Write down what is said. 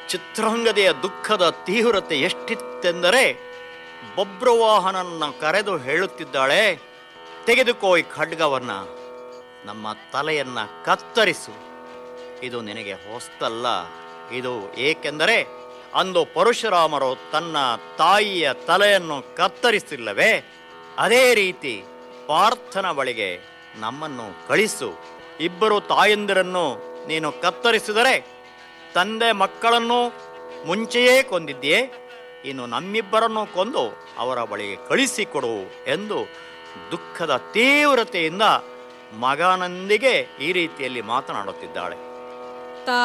ಚಿತ್ರಾಂಗದೆಯ ದುಃಖದ ತೀವ್ರತೆ ಎಷ್ಟಿತ್ತೆಂದರೆ ಬಬ್ರವಾಹನನ್ನ ಕರೆದು ಹೇಳುತ್ತಿದ್ದಾಳೆ ತೆಗೆದುಕೋ ಈ ಖಡ್ಗವನ್ನ ನಮ್ಮ ತಲೆಯನ್ನ ಕತ್ತರಿಸು ಇದು ನಿನಗೆ ಹೊಸ್ತಲ್ಲ ಇದು ಏಕೆಂದರೆ ಅಂದು ಪರಶುರಾಮರು ತನ್ನ ತಾಯಿಯ ತಲೆಯನ್ನು ಕತ್ತರಿಸಿಲ್ಲವೇ ಅದೇ ರೀತಿ ಪಾರ್ಥನ ಬಳಿಗೆ ನಮ್ಮನ್ನು ಕಳಿಸು ಇಬ್ಬರು ತಾಯಂದಿರನ್ನು ನೀನು ಕತ್ತರಿಸಿದರೆ ತಂದೆ ಮಕ್ಕಳನ್ನು ಮುಂಚೆಯೇ ಕೊಂದಿದ್ಯೆ ಇನ್ನು ನಮ್ಮಿಬ್ಬರನ್ನು ಕೊಂದು ಅವರ ಬಳಿಗೆ ಕಳಿಸಿಕೊಡು ಎಂದು ದುಃಖದ ತೀವ್ರತೆಯಿಂದ ಮಗನೊಂದಿಗೆ ಈ ರೀತಿಯಲ್ಲಿ ಮಾತನಾಡುತ್ತಿದ್ದಾಳೆ